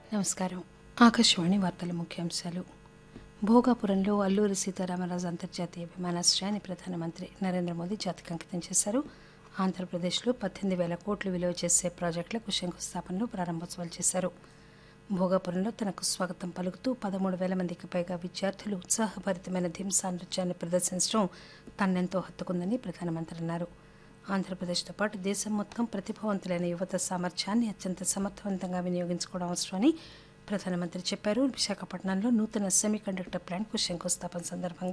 నమస్కారం ఆకాశవాణి వార్తల ముఖ్యాంశాలు భోగాపురంలో అల్లూరి సీతారామరాజు అంతర్జాతీయ విమానాశ్రయాన్ని ప్రధానమంత్రి నరేంద్ర మోదీ జాతికి అంకితం చేశారు ఆంధ్రప్రదేశ్లో పద్దెనిమిది వేల కోట్లు విలువ చేసే ప్రాజెక్టులకు శంకుస్థాపనలు ప్రారంభోత్సవాలు చేశారు భోగాపురంలో తనకు స్వాగతం పలుకుతూ పదమూడు వేల మందికి పైగా విద్యార్థులు ఉత్సాహభరితమైన ధింసా నృత్యాన్ని ప్రదర్శించడం తన్నెంతో హత్తుకుందని ప్రధానమంత్రి అన్నారు ఆంధ్రప్రదేశ్తో పాటు దేశం మొత్తం ప్రతిభావంతులైన యువత సామర్థ్యాన్ని అత్యంత సమర్థవంతంగా వినియోగించుకోవడం అవసరమని ప్రధానమంత్రి చెప్పారు విశాఖపట్నంలో నూతన సెమీ కండక్టర్ ప్లాంట్కు శంకుస్థాపన సందర్భంగా